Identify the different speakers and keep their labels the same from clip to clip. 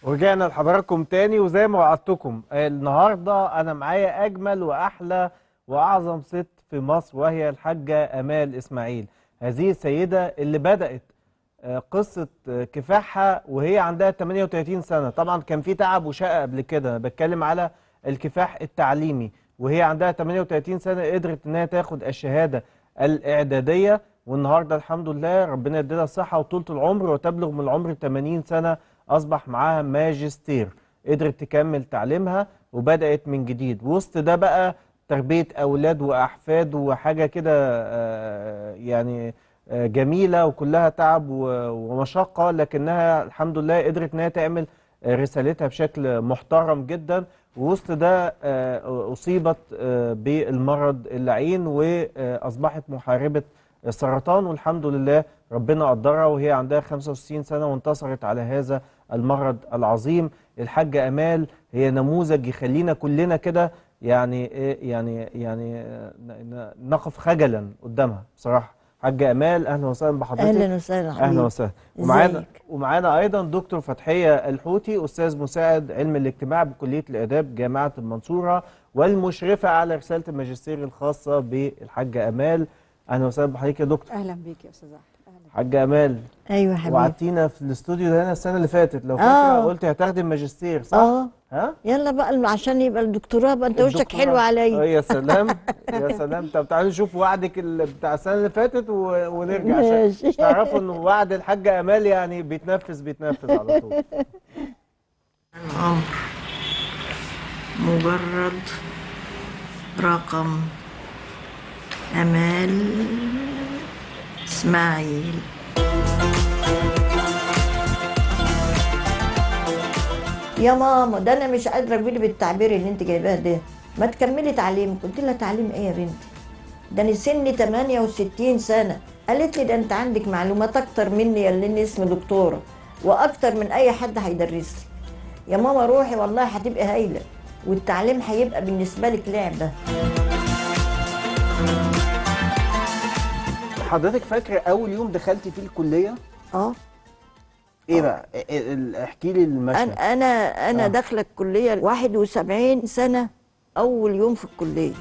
Speaker 1: ورجعنا لحضراتكم تاني وزي ما وعدتكم النهارده انا معايا اجمل واحلى واعظم ست في مصر وهي الحاجه امال اسماعيل هذه السيده اللي بدات آه، قصه آه، كفاحها وهي عندها 38 سنه طبعا كان في تعب وشقه قبل كده انا بتكلم على الكفاح التعليمي وهي عندها 38 سنه قدرت انها تاخد الشهاده الاعداديه والنهارده الحمد لله ربنا يديلها الصحه وطولة العمر وتبلغ من العمر 80 سنه اصبح معاها ماجستير قدرت تكمل تعليمها وبدات من جديد وسط ده بقى تربيه اولاد واحفاد وحاجه كده آه، يعني آه، جميله وكلها تعب و- ومشقه لكنها الحمد لله قدرت انها تعمل آه، رسالتها بشكل محترم جدا ووسط ده آه، اصيبت آه، بالمرض اللعين واصبحت محاربه السرطان والحمد لله ربنا قدرها وهي عندها 65 سنه وانتصرت على هذا المرض العظيم الحاجه امال هي نموذج يخلينا كلنا كده يعني إيه يعني يعني آه، ن- ن- نقف خجلا قدامها بصراحه حاجه امال اهلا وسهلا بحضرتك
Speaker 2: اهلا وسهلا
Speaker 1: اهلا
Speaker 2: حبيبي
Speaker 1: وسهلا ومعانا
Speaker 2: ازيك؟
Speaker 1: ومعانا ايضا دكتور فتحيه الحوتي استاذ مساعد علم الاجتماع بكليه الاداب جامعه المنصوره والمشرفه على رساله الماجستير الخاصه بالحاجه امال اهلا وسهلا بحضرتك يا دكتور
Speaker 3: اهلا بيك يا استاذ احمد اهلا
Speaker 1: حاجه امال
Speaker 2: ايوه حبيبي
Speaker 1: وعدتينا في الاستوديو ده هنا السنه اللي فاتت لو فاكره
Speaker 2: آه.
Speaker 1: قلتي هتاخدي الماجستير صح
Speaker 2: اه
Speaker 1: ها
Speaker 2: يلا بقى عشان يبقى الدكتوراه بقى انت وشك
Speaker 1: الدكتوراه.
Speaker 2: حلو
Speaker 1: آه،
Speaker 2: عليا
Speaker 1: يا سلام يا سلام طب تعالوا نشوف وعدك ال- بتاع السنه اللي فاتت و... ونرجع عشان
Speaker 2: ماشي.
Speaker 1: تعرفوا ان وعد الحاجه امال يعني بيتنفذ بيتنفذ على طول
Speaker 2: العمر مجرد رقم امال اسماعيل يا ماما ده انا مش قادره اقول بالتعبير اللي انت جايباه ده ما تكملي تعليمك قلت لها تعليم ايه يا بنتي ده انا سني 68 سنه قالت لي ده انت عندك معلومات اكتر مني يا اللي اسمي دكتوره واكتر من اي حد هيدرس لي يا ماما روحي والله هتبقي هايله والتعليم هيبقى بالنسبه لك لعبه
Speaker 1: حضرتك فاكره اول يوم دخلتي فيه الكليه
Speaker 2: اه
Speaker 1: ايه بقى إيه- ال- احكي لي المشهد
Speaker 2: انا انا انا
Speaker 1: آه.
Speaker 2: داخله الكليه 71 سنه اول يوم في الكليه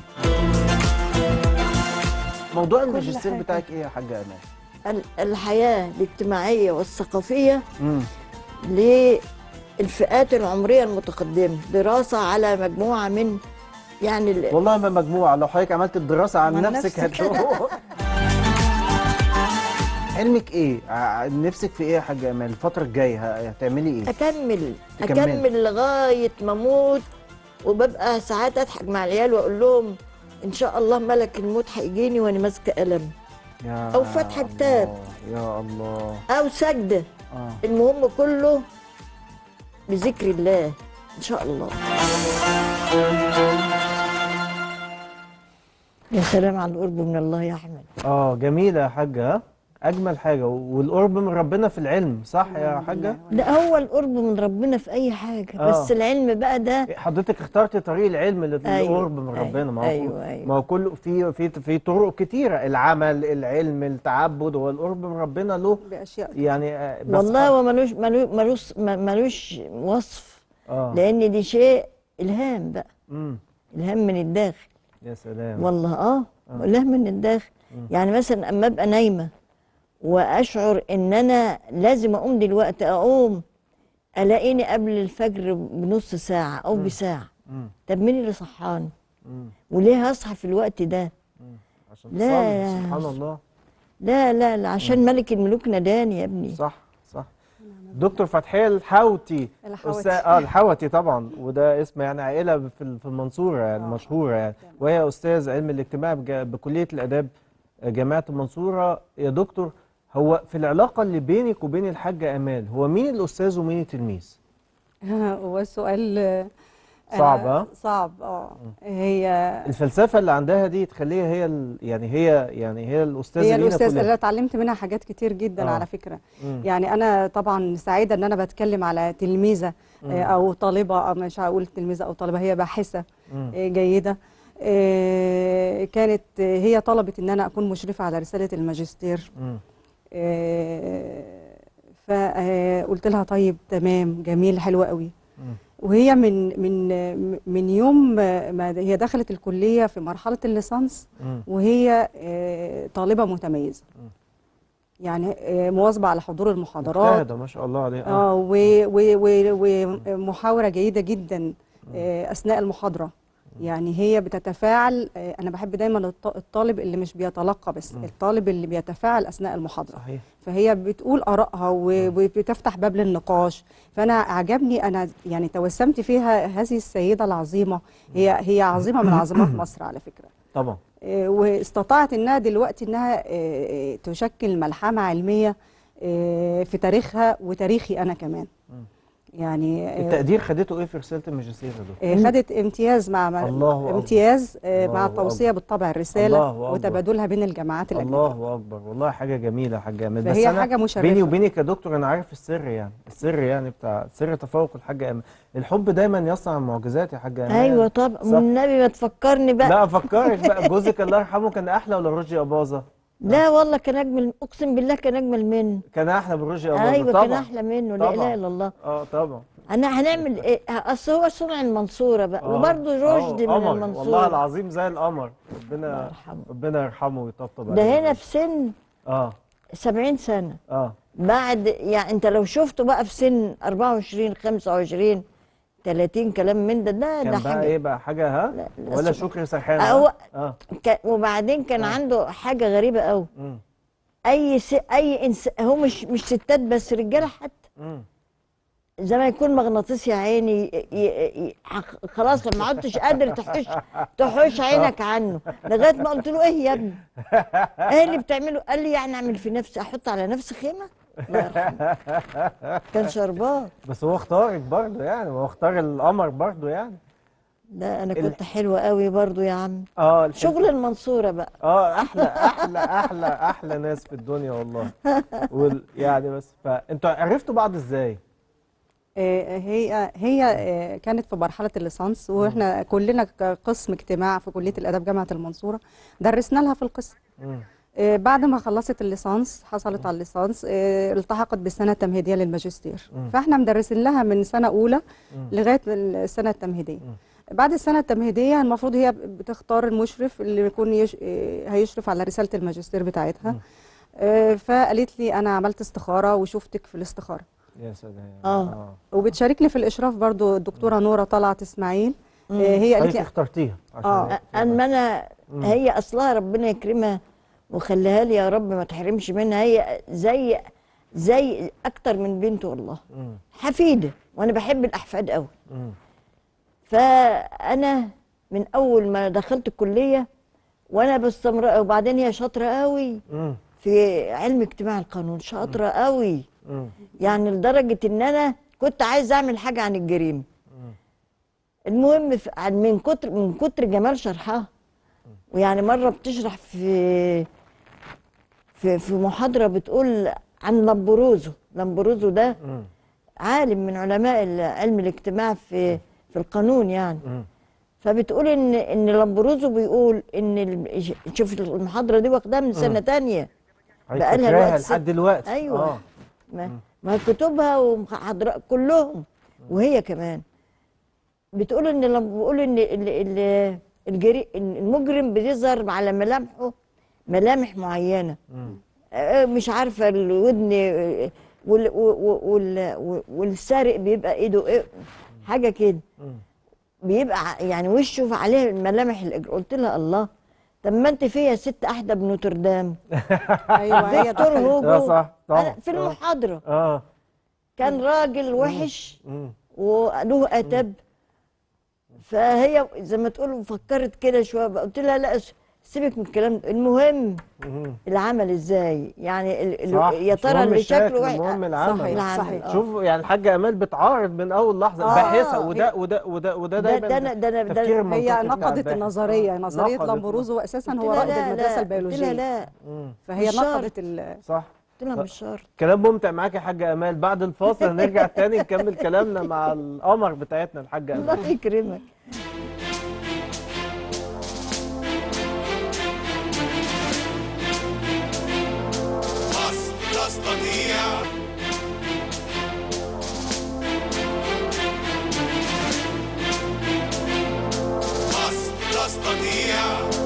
Speaker 1: موضوع الماجستير
Speaker 2: حاجة.
Speaker 1: بتاعك ايه يا حاجه امال
Speaker 2: ال- الحياه الاجتماعيه والثقافيه
Speaker 1: امم
Speaker 2: للفئات العمريه المتقدمه دراسه على مجموعه من يعني ال-
Speaker 1: والله ما مجموعه لو حضرتك عملت الدراسه عن
Speaker 3: عن
Speaker 1: نفسك
Speaker 3: نفسك.
Speaker 1: هتلاقوا حلمك ايه ع- نفسك في ايه يا حاجه امال الفتره الجايه ه- هتعملي ايه
Speaker 2: اكمل
Speaker 1: تكملي.
Speaker 2: اكمل لغايه ما اموت وببقى ساعات اضحك مع العيال واقول لهم ان شاء الله ملك الموت هيجيني وانا ماسكه قلم
Speaker 1: يا
Speaker 2: أو فتح
Speaker 1: الله،
Speaker 2: كتاب.
Speaker 1: يا الله
Speaker 2: او سجده
Speaker 1: اه
Speaker 2: المهم كله بذكر الله ان شاء الله يا سلام على القرب من الله يا احمد
Speaker 1: اه جميله يا حاجه ها اجمل حاجه والقرب من ربنا في العلم صح يا حاجه
Speaker 2: ده هو القرب من ربنا في اي حاجه
Speaker 1: آه.
Speaker 2: بس العلم بقى ده
Speaker 1: حضرتك اخترتي طريق العلم
Speaker 2: أيوة،
Speaker 1: للقرب من
Speaker 2: أيوة،
Speaker 1: ربنا ما هو
Speaker 2: أيوة، أيوة.
Speaker 1: ما هو كله في في في طرق كتيره العمل العلم التعبد والقرب من ربنا له
Speaker 3: باشياء
Speaker 1: يعني آه، بس
Speaker 2: والله هو ملوش ملو- ملوش ملوش وصف
Speaker 1: اه
Speaker 2: لان دي شيء الهام بقى
Speaker 1: امم
Speaker 2: الهام من الداخل
Speaker 1: يا سلام
Speaker 2: والله اه الهام من الداخل يعني مثلا اما ابقى نايمه واشعر ان انا لازم اقوم دلوقتي اقوم الاقيني قبل الفجر بنص ساعه او بساعه
Speaker 1: مم.
Speaker 2: طب مين اللي صحاني
Speaker 1: مم.
Speaker 2: وليه هصحى في الوقت ده
Speaker 1: عشان
Speaker 2: لا،
Speaker 1: تصلي سبحان الله
Speaker 2: لا لا لا عشان ملك الملوك ناداني يا ابني
Speaker 1: صح صح دكتور فتحية الحوتي
Speaker 3: الحوتي.
Speaker 1: أستاذ اه الحوتي طبعا وده اسم يعني عائلة في ال- في المنصورة يعني مشهورة يعني وهي أستاذ علم الاجتماع بج- بكلية الآداب جامعة المنصورة يا دكتور هو في العلاقة اللي بينك وبين الحاجة آمال هو مين الأستاذ ومين التلميذ؟
Speaker 3: هو السؤال آه،
Speaker 1: صعب، ها؟
Speaker 3: صعب اه هي
Speaker 1: الفلسفة اللي عندها دي تخليها هي ال- يعني هي يعني هي الأستاذة
Speaker 3: هي
Speaker 1: لينا
Speaker 3: الاستاذ
Speaker 1: كلنا.
Speaker 3: انا اتعلمت منها حاجات كتير جدا
Speaker 1: آه.
Speaker 3: على فكره
Speaker 1: مم.
Speaker 3: يعني انا طبعا سعيده ان انا بتكلم على تلميذه آه، او طالبه أو مش هقول تلميذه او طالبه هي باحثه
Speaker 1: مم.
Speaker 3: آه، جيده آه، كانت آه، هي طلبت ان انا اكون مشرفه على رساله الماجستير
Speaker 1: مم.
Speaker 3: آه، فقلت لها طيب تمام جميل حلو قوي
Speaker 1: مم.
Speaker 3: وهي من من من يوم ما هي دخلت الكليه في مرحله الليسانس
Speaker 1: مم.
Speaker 3: وهي آه، طالبه متميزه
Speaker 1: مم.
Speaker 3: يعني آه، مواظبه على حضور المحاضرات
Speaker 1: مجتهدة ما شاء الله عليها
Speaker 3: اه و- و- و- ومحاوره جيده جدا آه، اثناء المحاضره يعني هي بتتفاعل آه، انا بحب دايما الط- الطالب اللي مش بيتلقى بس
Speaker 1: مم.
Speaker 3: الطالب اللي بيتفاعل اثناء المحاضره
Speaker 1: صحيح
Speaker 3: فهي بتقول ارائها و- وبتفتح باب للنقاش فانا عجبني انا يعني توسمت فيها هذه السيده العظيمه هي هي عظيمه من عظمات مصر على فكره
Speaker 1: طبعا
Speaker 3: آه، واستطاعت انها دلوقتي انها آه، آه، تشكل ملحمه علميه آه، في تاريخها وتاريخي انا كمان
Speaker 1: مم.
Speaker 3: يعني آه،
Speaker 1: التقدير خدته ايه في رسالة الماجستير يا دكتور؟
Speaker 3: آه، خدت امتياز مع مع-
Speaker 1: الله أكبر.
Speaker 3: امتياز آه،
Speaker 1: الله
Speaker 3: مع التوصيه
Speaker 1: أكبر.
Speaker 3: بالطبع الرساله
Speaker 1: الله أكبر.
Speaker 3: وتبادلها بين الجامعات الاجنبيه
Speaker 1: الله اكبر والله حاجه جميله يا حاج امال بس
Speaker 3: فهي
Speaker 1: انا
Speaker 3: حاجة مشرفة.
Speaker 1: بيني وبينك يا دكتور انا عارف السر يعني السر يعني بتاع سر تفوق الحاج امال الحب دايما يصنع المعجزات يا حاج امال
Speaker 2: ايوه طبعا
Speaker 1: صح.
Speaker 2: والنبي ما تفكرني بقى
Speaker 1: لا افكرك بقى جوزك الله يرحمه كان احلى ولا رشدي اباظه
Speaker 2: لا والله كان اجمل اقسم بالله كان اجمل منه
Speaker 1: كان احلى من رشدي اباظه
Speaker 2: ايوه
Speaker 1: طبعا
Speaker 2: كان احلى منه لا
Speaker 1: طبعا.
Speaker 2: اله الا الله
Speaker 1: اه طبعا
Speaker 2: انا هنعمل ايه اصل هو صنع المنصوره بقى
Speaker 1: آه.
Speaker 2: وبرضه
Speaker 1: آه،
Speaker 2: رشدي من
Speaker 1: قمر.
Speaker 2: المنصوره
Speaker 1: والله العظيم زي القمر
Speaker 2: الله
Speaker 1: ربنا
Speaker 2: يرحمه.
Speaker 1: ربنا يرحمه ويطبطب
Speaker 2: ده
Speaker 1: عليه
Speaker 2: هنا في سن
Speaker 1: اه
Speaker 2: 70 سنه
Speaker 1: اه
Speaker 2: بعد يعني انت لو شفته بقى في سن 24 25 30 كلام من ده ده ده
Speaker 1: كان بقى
Speaker 2: حاجه
Speaker 1: ايه بقى حاجه ها
Speaker 2: لا، لا،
Speaker 1: ولا
Speaker 2: سبحان-
Speaker 1: شكري سرحان
Speaker 2: هو-
Speaker 1: ها؟ اه
Speaker 2: ك- وبعدين كان
Speaker 1: آه.
Speaker 2: عنده حاجه غريبه قوي
Speaker 1: مم.
Speaker 2: اي س... اي انس... هو مش مش ستات بس رجاله حتى
Speaker 1: مم.
Speaker 2: زي ما يكون مغناطيس يا عيني ي... ي... ي... ح- خلاص لما عدتش قادر تحش تحوش عينك عنه لغايه ما قلت له ايه يا ابني ايه اللي بتعمله قال لي يعني اعمل في نفسي احط على نفسي خيمه الله يرحمه كان شربان
Speaker 1: بس هو اختارك برضه يعني هو اختار القمر برضه يعني
Speaker 2: ده انا
Speaker 1: ال-
Speaker 2: كنت حلوه قوي برضو يا عم
Speaker 1: اه الحب-
Speaker 2: شغل المنصوره بقى
Speaker 1: اه احلى احلى احلى احلى ناس في الدنيا والله وال... يعني بس فانتوا عرفتوا بعض ازاي؟
Speaker 3: آه، هي هي آه، كانت في مرحله الليسانس واحنا كلنا كقسم اجتماع في كليه الاداب جامعه المنصوره درسنا لها في القسم
Speaker 1: مم.
Speaker 3: آه، بعد ما خلصت الليسانس حصلت على الليسانس آه، التحقت بالسنه التمهيديه للماجستير
Speaker 1: مم.
Speaker 3: فاحنا مدرسين لها من سنه اولى
Speaker 1: مم.
Speaker 3: لغايه السنه التمهيديه بعد السنه التمهيديه المفروض هي بتختار المشرف اللي يكون يش... آه، هيشرف على رساله الماجستير بتاعتها
Speaker 1: مم.
Speaker 3: آه، فقالت لي انا عملت استخاره وشفتك في الاستخاره
Speaker 1: يا سلام
Speaker 2: آه.
Speaker 3: وبتشاركني في الاشراف برضو الدكتوره نوره طلعت اسماعيل آه، هي قالت
Speaker 1: حضرتك
Speaker 3: لي
Speaker 1: اخترتيها عشان
Speaker 3: آه.
Speaker 1: هي-
Speaker 2: اما انا
Speaker 1: مم.
Speaker 2: هي اصلها ربنا يكرمها وخليها لي يا رب ما تحرمش منها هي زي زي اكتر من بنته والله
Speaker 1: مم.
Speaker 2: حفيده وانا بحب الاحفاد قوي
Speaker 1: مم.
Speaker 2: فانا من اول ما دخلت الكليه وانا بستمر وبعدين هي شاطره قوي
Speaker 1: مم.
Speaker 2: في علم اجتماع القانون شاطره قوي
Speaker 1: مم.
Speaker 2: يعني لدرجه ان انا كنت عايز اعمل حاجه عن الجريمه المهم في- عن- من كتر من كتر جمال شرحها ويعني مره بتشرح في في في محاضره بتقول عن لامبروزو لامبروزو ده
Speaker 1: مم.
Speaker 2: عالم من علماء ال- علم الاجتماع في في القانون يعني
Speaker 1: مم.
Speaker 2: فبتقول ان ان لامبروزو بيقول ان ال- شوف المحاضره دي واخداها من سنه تانية
Speaker 1: حضرتك
Speaker 2: بقالها
Speaker 1: فاكراها
Speaker 2: الوقت ست-
Speaker 1: لحد دلوقتي
Speaker 2: أيوة.
Speaker 1: اه
Speaker 2: ما, ما كتبها ومحاضرات كلهم وهي كمان بتقول ان لما بيقول ان ال- ال- الجري إن المجرم بيظهر على ملامحه ملامح معينه
Speaker 1: مم.
Speaker 2: آه، مش عارفه الودن آه، وال وال وال والسارق بيبقى ايده ايه حاجه كده
Speaker 1: مم.
Speaker 2: بيبقى ع- يعني وشه عليه ملامح الإجر قلت لها الله طب ما انت فيا ست احدى بنوتردام
Speaker 3: ايوه هي
Speaker 2: فيكتور
Speaker 3: دخلت
Speaker 2: هوجو
Speaker 1: اه صح طبعا
Speaker 2: أنا في
Speaker 1: آه.
Speaker 2: المحاضره
Speaker 1: اه
Speaker 2: كان راجل وحش
Speaker 1: مم.
Speaker 2: وله اتب فهي زي ما تقول فكرت كده شويه بقى. قلت لها لا س- سيبك من الكلام ده المهم
Speaker 1: مم.
Speaker 2: العمل ازاي يعني ال- ال-
Speaker 1: صح
Speaker 2: يا
Speaker 1: مش
Speaker 2: ترى
Speaker 1: مهم
Speaker 2: اللي
Speaker 1: الشكل،
Speaker 2: شكله وحش
Speaker 1: المهم العمل
Speaker 3: صحيح
Speaker 2: العمل،
Speaker 3: صحيح
Speaker 2: آه.
Speaker 1: شوف يعني الحاجه امال بتعارض من اول لحظه
Speaker 2: آه.
Speaker 1: باحثه وده وده وده وده
Speaker 2: ده-
Speaker 1: دايما
Speaker 2: ده أنا- ده أنا- ده-
Speaker 1: تفكير
Speaker 3: هي
Speaker 1: المنطقي بتاع
Speaker 3: نقدت
Speaker 1: الباحث.
Speaker 3: النظريه
Speaker 1: آه.
Speaker 3: نظريه
Speaker 1: نقدت.
Speaker 3: لامبروزو اساسا
Speaker 2: قلت
Speaker 3: هو
Speaker 2: لها
Speaker 3: رائد
Speaker 2: لا
Speaker 3: المدرسه
Speaker 2: لا قلت لها
Speaker 3: البيولوجيه
Speaker 2: لا
Speaker 1: مم.
Speaker 3: فهي
Speaker 2: مش شرط.
Speaker 3: نقدت ال-
Speaker 1: صح
Speaker 2: قلت لها مش شرط
Speaker 1: كلام ممتع معاك يا حاجه امال بعد الفاصل هنرجع تاني نكمل كلامنا مع القمر بتاعتنا الحاجه امال
Speaker 2: الله يكرمك
Speaker 4: مصر تستطيع أستطيع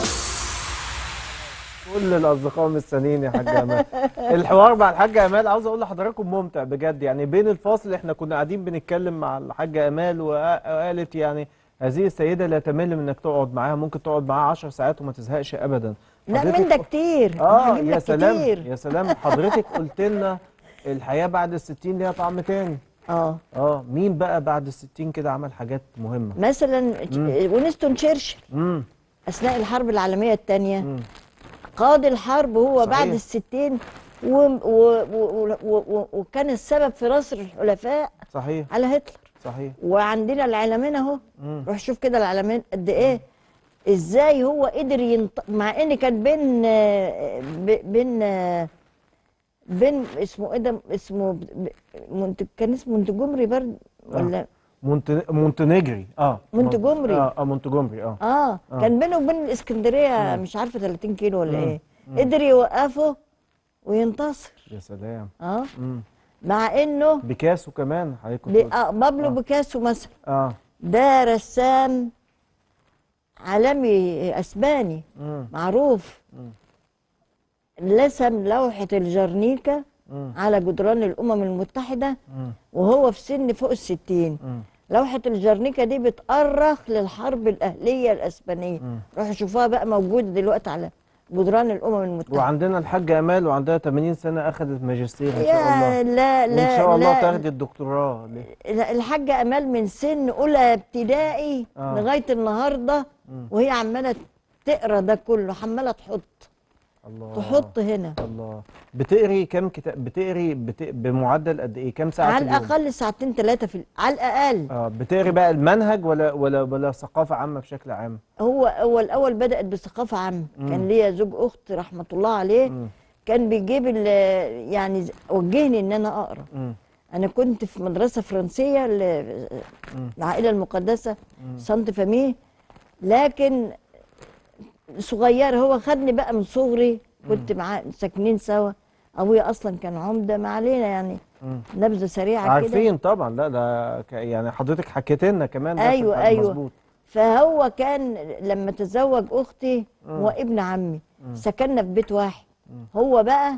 Speaker 1: كل الاصدقاء مستنيين يا حاج امال الحوار مع الحاجه امال عاوز اقول لحضراتكم ممتع بجد يعني بين الفاصل احنا كنا قاعدين بنتكلم مع الحاجه امال وقالت يعني هذه السيده لا تمل من انك تقعد معاها ممكن تقعد معاها 10 ساعات وما تزهقش ابدا
Speaker 2: لا
Speaker 1: حضرتك-
Speaker 2: من ده كتير
Speaker 1: اه
Speaker 2: هجيب
Speaker 1: يا
Speaker 2: لك
Speaker 1: سلام
Speaker 2: كتير.
Speaker 1: يا سلام حضرتك قلت لنا الحياه بعد الستين ليها طعم تاني
Speaker 2: اه
Speaker 1: اه مين بقى بعد الستين كده عمل حاجات مهمه
Speaker 2: مثلا وينستون تشرشل
Speaker 1: امم
Speaker 2: اثناء الحرب العالميه الثانيه قاد الحرب هو
Speaker 1: صحيح.
Speaker 2: بعد الستين و و و و و وكان السبب في نصر الحلفاء
Speaker 1: صحيح
Speaker 2: على هتلر
Speaker 1: صحيح
Speaker 2: وعندنا العلمين اهو
Speaker 1: مم.
Speaker 2: روح شوف كده العلمين قد ايه ازاي هو قدر ينط... مع ان كان بين آه، ب- بين آه، بين اسمه ايه ده اسمه ب- منت... كان اسمه منتجمري برد ولا
Speaker 1: مونت... مونتنيجري اه
Speaker 2: مونتجومري.
Speaker 1: اه اه مونتجومري اه
Speaker 2: اه كان بينه وبين الاسكندريه مش عارفه 30 كيلو ولا ايه قدر يوقفه وينتصر
Speaker 1: يا سلام
Speaker 2: اه
Speaker 1: مم.
Speaker 2: مع انه
Speaker 1: بيكاسو كمان حضرتك كنت
Speaker 2: ب...
Speaker 1: قلت.
Speaker 2: آه بابلو بيكاسو مثلا
Speaker 1: اه
Speaker 2: ده رسام عالمي اسباني
Speaker 1: مم.
Speaker 2: معروف رسم لوحة الجرنيكا
Speaker 1: مم.
Speaker 2: على جدران الأمم المتحدة
Speaker 1: مم.
Speaker 2: وهو في سن فوق الستين
Speaker 1: مم.
Speaker 2: لوحة الجرنيكا دي بتأرخ للحرب الأهلية الأسبانية روحوا شوفوها بقى موجودة دلوقتي على جدران الأمم المتحدة
Speaker 1: وعندنا الحاجة امال وعندها 80 سنة اخذت ماجستير ان شاء
Speaker 2: يا
Speaker 1: الله
Speaker 2: لا لا
Speaker 1: وان شاء الله
Speaker 2: لا
Speaker 1: تاخدي الدكتوراه ليه؟
Speaker 2: لا، الحاجة أمال من سن أولى ابتدائي
Speaker 1: آه.
Speaker 2: لغاية النهاردة وهي عمالة تقرا ده كله عمالة تحط
Speaker 1: الله
Speaker 2: تحط هنا
Speaker 1: الله بتقري كم كتاب بتقري بت... بمعدل قد ايه كم ساعة
Speaker 2: على
Speaker 1: في اليوم؟
Speaker 2: الأقل ساعتين ثلاثة في ال- على الأقل
Speaker 1: اه بتقري بقى المنهج ولا ولا ولا ثقافة عامة بشكل عام
Speaker 2: هو هو الاول بدات بثقافه عامه كان ليا زوج اخت رحمه الله عليه
Speaker 1: مم.
Speaker 2: كان بيجيب ال- يعني ز- وجهني ان انا اقرا
Speaker 1: مم.
Speaker 2: انا كنت في مدرسه فرنسيه ل- العائله المقدسه سانت فامي لكن صغير هو خدني بقى من صغري كنت معاه ساكنين سوا ابويا اصلا كان عمده ما علينا يعني
Speaker 1: مم.
Speaker 2: نبذه سريعه كده
Speaker 1: عارفين طبعا لا ده ك... يعني حضرتك حكيت لنا كمان ده في
Speaker 2: أيوة،
Speaker 1: الحلقة،
Speaker 2: أيوة.
Speaker 1: مظبوط
Speaker 2: فهو كان لما تزوج اختي هو ابن عمي سكننا في بيت واحد هو بقى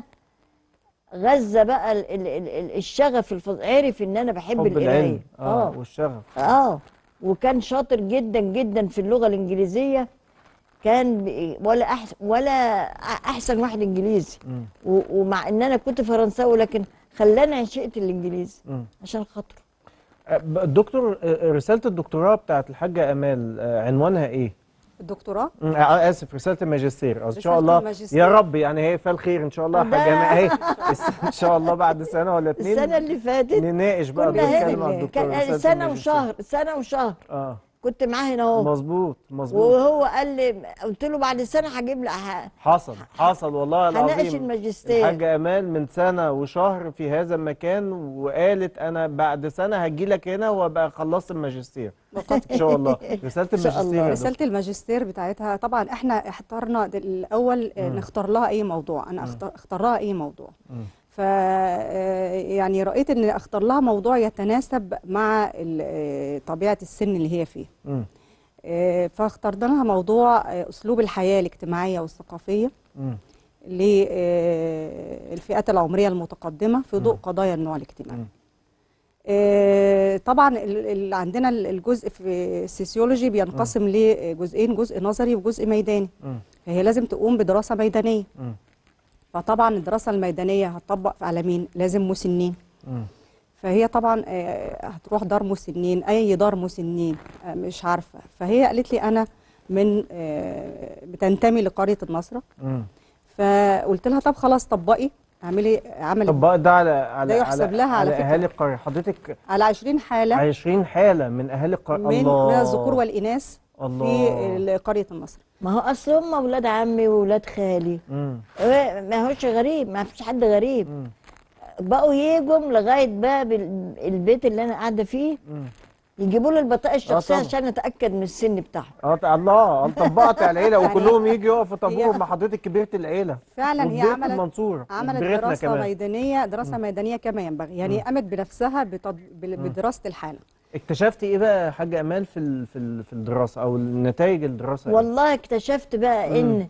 Speaker 2: غذى بقى ال ال ال ال الشغف الفظ... عرف ان انا بحب
Speaker 1: حب العلم
Speaker 2: القرايه
Speaker 1: اه
Speaker 2: اه
Speaker 1: والشغف
Speaker 2: اه وكان شاطر جدا جدا في اللغه الانجليزيه كان بي- ولا احسن ولا أ- احسن واحد انجليزي
Speaker 1: مم.
Speaker 2: و- ومع ان انا كنت فرنساوي لكن خلاني عشقت الانجليزي
Speaker 1: مم.
Speaker 2: عشان خاطره
Speaker 1: آه، ب- الدكتور آه، رسالة الدكتوراه بتاعت الحاجة امال آه، عنوانها ايه؟
Speaker 3: الدكتوراه
Speaker 1: مم، آه، اسف رساله الماجستير ان شاء
Speaker 3: رسالة
Speaker 1: الله
Speaker 3: الماجستير.
Speaker 1: يا رب يعني هي فيها الخير ان شاء الله
Speaker 2: ده-
Speaker 1: حاجه انا اهي ان شاء الله بعد سنه ولا اتنين
Speaker 2: السنه اللي فاتت
Speaker 1: نناقش بقى
Speaker 2: كنا
Speaker 1: بنتكلم
Speaker 2: هنا
Speaker 1: عن الدكتور
Speaker 2: كان
Speaker 1: رسالة
Speaker 2: سنه
Speaker 1: الماجستير.
Speaker 2: وشهر سنه وشهر
Speaker 1: اه
Speaker 2: كنت معاه هنا اهو
Speaker 1: مظبوط مظبوط
Speaker 2: وهو قال لي قلت له بعد سنه هجيب لك ه-
Speaker 1: حصل حصل والله
Speaker 2: هناقش
Speaker 1: العظيم
Speaker 2: الماجستير.
Speaker 1: الحاجه امال من سنه وشهر في هذا المكان وقالت انا بعد سنه هجي لك هنا وابقى خلصت الماجستير ان شاء الله رساله
Speaker 2: إن شاء
Speaker 1: الماجستير
Speaker 2: الله.
Speaker 1: يا
Speaker 3: رسالة
Speaker 1: دكتور.
Speaker 3: الماجستير بتاعتها طبعا احنا اخترنا دل- الاول آه، نختار لها اي موضوع انا اختار اختار لها اي موضوع ف آه، يعني رأيت ان اختار لها موضوع يتناسب مع ال- آه، طبيعة السن اللي هي فيه
Speaker 1: مم.
Speaker 3: آه، فاخترنا لها موضوع آه، اسلوب الحياة الاجتماعية والثقافية
Speaker 1: مم.
Speaker 3: للفئات العمرية المتقدمة في ضوء قضايا النوع الاجتماعي
Speaker 1: مم.
Speaker 3: آه، طبعا ال- ال- عندنا ال- الجزء في السيسيولوجي بينقسم لجزئين جزء نظري وجزء ميداني
Speaker 1: مم.
Speaker 3: فهي لازم تقوم بدراسة ميدانية
Speaker 1: مم.
Speaker 3: فطبعا الدراسة الميدانية هتطبق على مين لازم مسنين
Speaker 1: مم.
Speaker 3: فهي طبعا آه، هتروح دار مسنين اي دار مسنين آه، مش عارفة فهي قالت لي انا من آه، بتنتمي لقرية النصرة
Speaker 1: مم.
Speaker 3: فقلت لها طب خلاص طبقي اعملي عملي
Speaker 1: طب بقى ده على على
Speaker 3: ده يحسب
Speaker 1: على,
Speaker 3: لها على
Speaker 1: على
Speaker 3: فكرة.
Speaker 1: اهالي القريه حضرتك
Speaker 3: على 20 حالة
Speaker 1: 20 حاله من اهالي القريه
Speaker 3: من
Speaker 1: الله
Speaker 3: من الذكور والإناث
Speaker 1: الله.
Speaker 3: في قرية النصر
Speaker 2: ما هو اصل هم اولاد عمي واولاد خالي
Speaker 1: مم.
Speaker 2: إيه، ما هوش غريب ما فيش حد غريب
Speaker 1: مم.
Speaker 2: بقوا يجوا لغايه باب ال- البيت اللي انا قاعده فيه
Speaker 1: مم.
Speaker 2: يجيبوا لي البطاقه الشخصيه
Speaker 1: طبعا.
Speaker 2: عشان اتاكد من السن بتاعهم
Speaker 1: اه ط- الله انت طبقت على العيله
Speaker 3: يعني
Speaker 1: وكلهم يجي يقفوا طابور
Speaker 3: هي-
Speaker 1: مع حضرتك كبيره العيله
Speaker 3: فعلا هي
Speaker 1: وكبيرة
Speaker 3: عملت
Speaker 1: المنصوره
Speaker 3: عملت
Speaker 1: وكبيرتنا
Speaker 3: دراسة
Speaker 1: كمان.
Speaker 3: ميدانية دراسة ميدانية كما ينبغي يعني قامت بنفسها بتد... بال- بدراسة الحالة
Speaker 1: اكتشفتي ايه بقى يا حاجه امال في ال- في ال- في الدراسه او نتائج الدراسه إيه؟
Speaker 2: والله اكتشفت بقى ان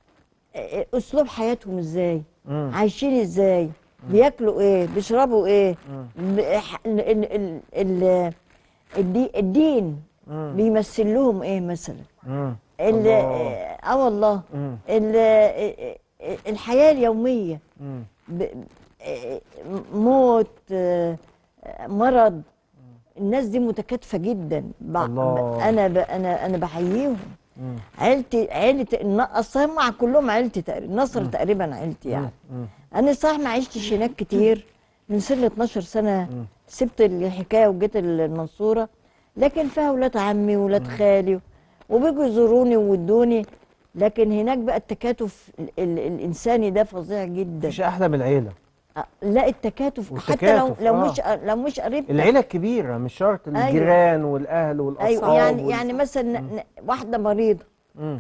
Speaker 2: اسلوب حياتهم ازاي
Speaker 1: مم.
Speaker 2: عايشين ازاي بياكلوا ايه بيشربوا ايه ب- ح- ال- ال- ال- ال- الدي- الدين
Speaker 1: مم.
Speaker 2: بيمثل لهم ايه مثلا
Speaker 1: مم.
Speaker 2: ال-
Speaker 1: الله.
Speaker 2: اه والله
Speaker 1: مم.
Speaker 2: ال- الحياه اليوميه
Speaker 1: مم.
Speaker 2: ب- آه، موت آه، مرض الناس دي متكاتفه جدا ب-
Speaker 1: الله.
Speaker 2: انا ب- انا انا بحييهم
Speaker 1: مم.
Speaker 2: عيلتي عيلة الن- اصل هم كلهم عيلتي تقريبا نصر تقريبا عيلتي يعني
Speaker 1: مم.
Speaker 2: انا صح ما عشتش هناك كتير من سن 12 سنه سبت الحكايه وجيت المنصوره لكن فيها ولاد عمي وولاد خالي وبيجوا يزوروني ويودوني لكن هناك بقى التكاتف ال- ال- الانساني ده فظيع جدا
Speaker 1: مفيش احلى من العيله
Speaker 2: أ- لا التكاتف حتى لو
Speaker 1: والتكاتف،
Speaker 2: لو
Speaker 1: آه.
Speaker 2: مش لو مش قريبتك
Speaker 1: العيله الكبيره مش شرط
Speaker 2: أيوة.
Speaker 1: الجيران والاهل والاصحاب
Speaker 2: ايوه يعني
Speaker 1: وال-
Speaker 2: يعني مثلا ن- ن- واحده مريضه
Speaker 1: مم.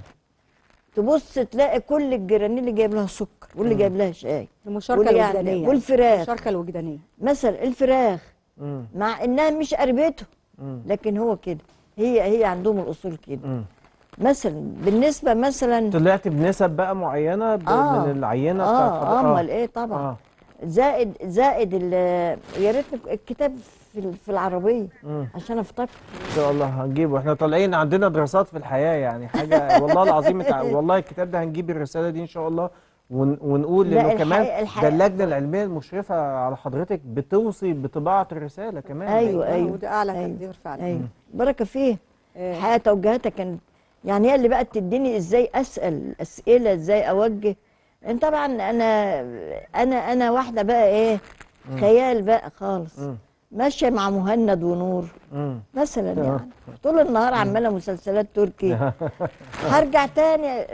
Speaker 2: تبص تلاقي كل الجيران اللي جايب لها سكر واللي جايب لها شاي
Speaker 3: المشاركه
Speaker 2: واللي يعني-
Speaker 3: الوجدانيه
Speaker 2: والفراخ.
Speaker 3: المشاركه الوجدانيه
Speaker 2: مثلا الفراخ
Speaker 1: مم.
Speaker 2: مع انها مش قريبته
Speaker 1: مم.
Speaker 2: لكن هو كده هي هي عندهم الاصول كده
Speaker 1: مم.
Speaker 2: مثلا بالنسبه مثلا
Speaker 1: طلعت بنسب بقى معينه ب...
Speaker 2: آه.
Speaker 1: من العينه
Speaker 2: اه
Speaker 1: بتاعت
Speaker 2: اه امال ايه طبعا
Speaker 1: اه
Speaker 2: زائد زائد ال- يا ريت الكتاب في ال- في العربيه
Speaker 1: مم.
Speaker 2: عشان افتكر
Speaker 1: ان شاء الله هنجيبه احنا طالعين عندنا دراسات في الحياه يعني حاجه والله العظيم تع... والله الكتاب ده هنجيب الرساله دي ان شاء الله ون... ونقول
Speaker 2: لا،
Speaker 1: انه
Speaker 2: الحقيقة-
Speaker 1: كمان ده
Speaker 2: الحقيقة-
Speaker 1: اللجنه العلميه المشرفه على حضرتك بتوصي بطباعه الرساله كمان
Speaker 2: أيوة، أيوة.
Speaker 3: وده اعلى
Speaker 2: أيوة.
Speaker 3: تقدير فعلا
Speaker 2: ايوه بركه فيه
Speaker 3: آه.
Speaker 2: الحقيقه توجيهاتها كانت يعني هي اللي بقت تديني ازاي اسال اسئله ازاي اوجه انت طبعا انا انا انا واحده بقى ايه خيال بقى خالص
Speaker 1: مم.
Speaker 2: ماشيه مع مهند ونور
Speaker 1: مم.
Speaker 2: مثلا يعني طول النهار عماله مسلسلات تركي هرجع تاني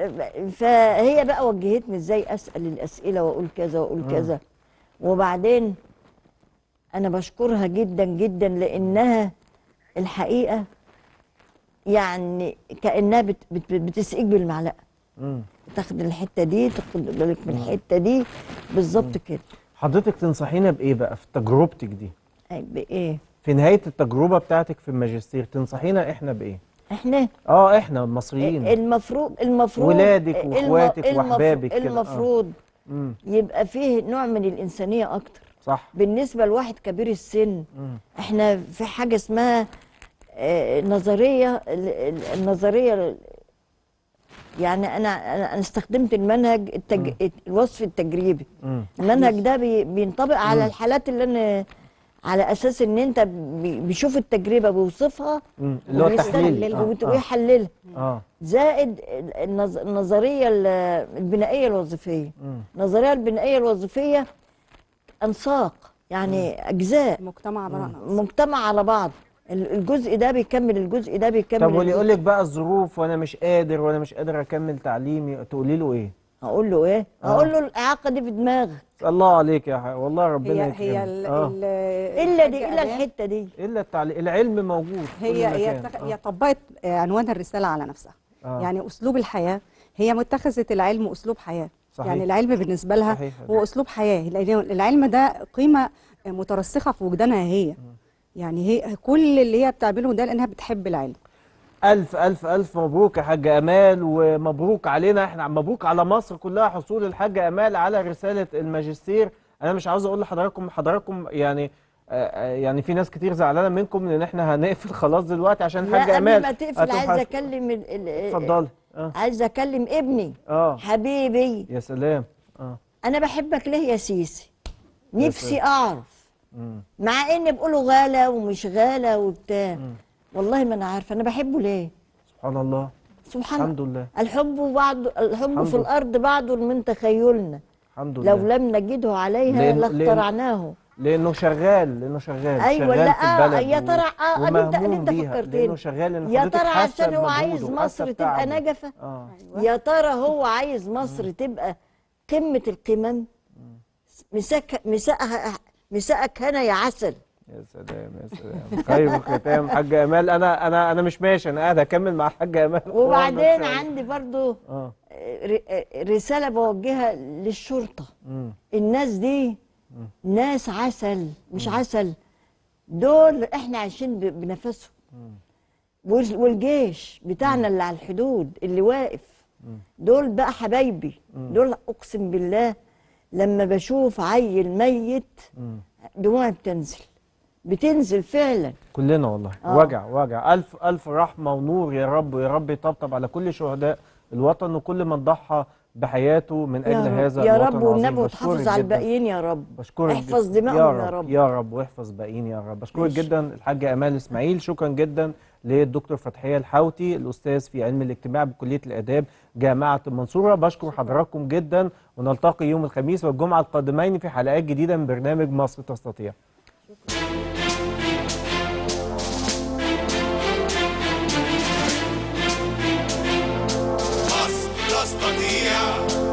Speaker 2: فهي بقى وجهتني ازاي اسال الاسئله واقول كذا واقول كذا وبعدين انا بشكرها جدا جدا لانها الحقيقه يعني كانها بت بت بتسقيك بالمعلقه
Speaker 1: مم.
Speaker 2: تاخد الحته دي تاخد بالك من الحته دي بالظبط كده
Speaker 1: حضرتك تنصحينا بايه بقى في تجربتك دي
Speaker 2: أي بايه
Speaker 1: في نهايه التجربه بتاعتك في الماجستير تنصحينا احنا بايه
Speaker 2: احنا
Speaker 1: اه احنا المصريين
Speaker 2: المفروض المفروض
Speaker 1: ولادك
Speaker 2: الم-
Speaker 1: وإخواتك
Speaker 2: المف-
Speaker 1: وأحبابك كده، آه.
Speaker 2: المفروض
Speaker 1: مم.
Speaker 2: يبقى فيه نوع من الإنسانية أكتر
Speaker 1: صح
Speaker 2: بالنسبة لواحد كبير السن
Speaker 1: مم.
Speaker 2: احنا في حاجة اسمها آه، نظرية ال- ال- النظرية ال- يعني أنا أنا أنا استخدمت المنهج التج... الوصف التجريبي
Speaker 1: مم.
Speaker 2: المنهج ده بي... بينطبق على الحالات اللي أنا على أساس إن أنت بي... بيشوف التجربة بيوصفها
Speaker 1: مم. اللي هو التحليل
Speaker 2: وبيستدل-
Speaker 1: آه.
Speaker 2: وبت-
Speaker 1: آه.
Speaker 2: ويحللها
Speaker 1: اه
Speaker 2: زائد النظ- النظريه ال- البنائيه الوظيفيه
Speaker 1: مم.
Speaker 2: النظريه البنائيه الوظيفيه انساق يعني اجزاء
Speaker 3: المجتمع عباره عن أنساق.
Speaker 2: مجتمع على بعض ال- الجزء ده بيكمل الجزء ده بيكمل
Speaker 1: طب واللي
Speaker 2: الجزء-
Speaker 1: يقول لك بقى الظروف وانا مش قادر وانا مش قادر اكمل تعليمي تقولي له ايه
Speaker 2: هقول له ايه
Speaker 1: آه.
Speaker 2: هقول له الاعاقه دي في دماغك
Speaker 1: الله عليك يا حي. والله ربنا
Speaker 3: هي
Speaker 1: يكرمك
Speaker 3: هي ال
Speaker 1: آه.
Speaker 3: ال
Speaker 2: الا دي
Speaker 3: الحاجة
Speaker 2: الا
Speaker 3: أمان
Speaker 2: الحته دي
Speaker 1: الا التعليم العلم موجود في كل
Speaker 3: هي هي
Speaker 1: مكان.
Speaker 3: اتخ-
Speaker 1: آه.
Speaker 3: هي طبقت آه، عنوان الرساله على نفسها
Speaker 1: آه.
Speaker 3: يعني اسلوب الحياه هي متخذت العلم اسلوب حياه
Speaker 1: صحيح.
Speaker 3: يعني العلم بالنسبه لها
Speaker 1: صحيح.
Speaker 3: هو اسلوب حياه لان العلم ده قيمه مترسخه في وجدانها هي يعني هي كل اللي هي بتعمله ده لانها بتحب العلم
Speaker 1: ألف ألف ألف مبروك يا حاجة أمال ومبروك علينا احنا مبروك على مصر كلها حصول الحاجة أمال على رسالة الماجستير أنا مش عاوز أقول لحضراتكم حضراتكم يعني آه، آه، يعني في ناس كتير زعلانة منكم لأن احنا هنقفل خلاص دلوقتي عشان
Speaker 2: لا
Speaker 1: حاجة
Speaker 2: قبل
Speaker 1: أمال
Speaker 2: ما تقفل
Speaker 1: هتروح
Speaker 2: عايزه
Speaker 1: هت-
Speaker 2: اكلم ال- ال-
Speaker 1: اتفضلي اه
Speaker 2: عايزه اكلم ابني
Speaker 1: اه
Speaker 2: حبيبي
Speaker 1: يا سلام اه
Speaker 2: انا بحبك ليه يا سيسي
Speaker 1: يا
Speaker 2: نفسي اعرف
Speaker 1: مم.
Speaker 2: مع ان بيقولوا غالة ومش غالة وبتاع والله ما انا عارفه انا بحبه ليه
Speaker 1: سبحان الله
Speaker 2: سبحان
Speaker 1: الحمد لله
Speaker 2: الحب بعض الحب
Speaker 1: الحمد
Speaker 2: في
Speaker 1: لله.
Speaker 2: الارض بعض من تخيلنا
Speaker 1: الحمد
Speaker 2: لو
Speaker 1: لله
Speaker 2: لم نجده عليها
Speaker 1: لأن-
Speaker 2: لاخترعناه
Speaker 1: لانه شغال لانه شغال
Speaker 2: أيوة،
Speaker 1: شغال
Speaker 2: لا،
Speaker 1: في
Speaker 2: آه،
Speaker 1: البلد
Speaker 2: يا ترى- آه، أدي أنت- أدي
Speaker 1: ومهموم
Speaker 2: أنت
Speaker 1: بيها
Speaker 2: فكرتني.
Speaker 1: لانه شغال لان
Speaker 2: يا
Speaker 1: حضرتك
Speaker 2: ترى
Speaker 1: حاسة
Speaker 2: عشان هو
Speaker 1: بمجهوده
Speaker 2: عايز
Speaker 1: وحاسة
Speaker 2: مصر تبقى
Speaker 1: بتعبه.
Speaker 2: نجفة
Speaker 1: اه
Speaker 2: يا ترى هو عايز مصر تبقى قمة القمم مساك مساءها مساءك هنا يا عسل
Speaker 1: يا سلام يا سلام خير الختام حاجة امال انا انا انا مش ماشي انا قاعد اكمل مع حاجة امال
Speaker 2: وبعدين عندي برضو
Speaker 1: اه
Speaker 2: ر- رسالة بوجهها للشرطة
Speaker 1: مم.
Speaker 2: الناس دي ناس عسل مش عسل دول احنا عايشين ب- بنفسهم وال- والجيش بتاعنا اللي على الحدود اللي واقف دول بقى حبايبي دول اقسم بالله لما بشوف عيل ميت دموعي بتنزل بتنزل فعلا
Speaker 1: كلنا والله
Speaker 2: آه.
Speaker 1: وجع وجع الف الف رحمه ونور يا رب ويا رب يطبطب على كل شهداء الوطن وكل من ضحى بحياته من اجل
Speaker 2: يا رب
Speaker 1: هذا
Speaker 2: يا
Speaker 1: الوطن
Speaker 2: رب
Speaker 1: العظيم.
Speaker 2: والنبي
Speaker 1: بشكرك
Speaker 2: وتحافظ على
Speaker 1: جداً.
Speaker 2: الباقيين يا رب
Speaker 1: بشكرك
Speaker 2: احفظ
Speaker 1: جداً.
Speaker 2: دماءهم
Speaker 1: يا
Speaker 2: يا
Speaker 1: رب
Speaker 2: رب
Speaker 1: يا رب واحفظ باقيين يا رب بشكرك
Speaker 2: ماشي.
Speaker 1: جدا الحاجه امال اسماعيل شكرا جدا للدكتور فتحيه الحوتي الاستاذ في علم الاجتماع بكليه الاداب جامعه المنصوره بشكر حضراتكم جدا ونلتقي يوم الخميس والجمعه القادمين في حلقات جديده من برنامج مصر تستطيع
Speaker 4: مصر تستطيع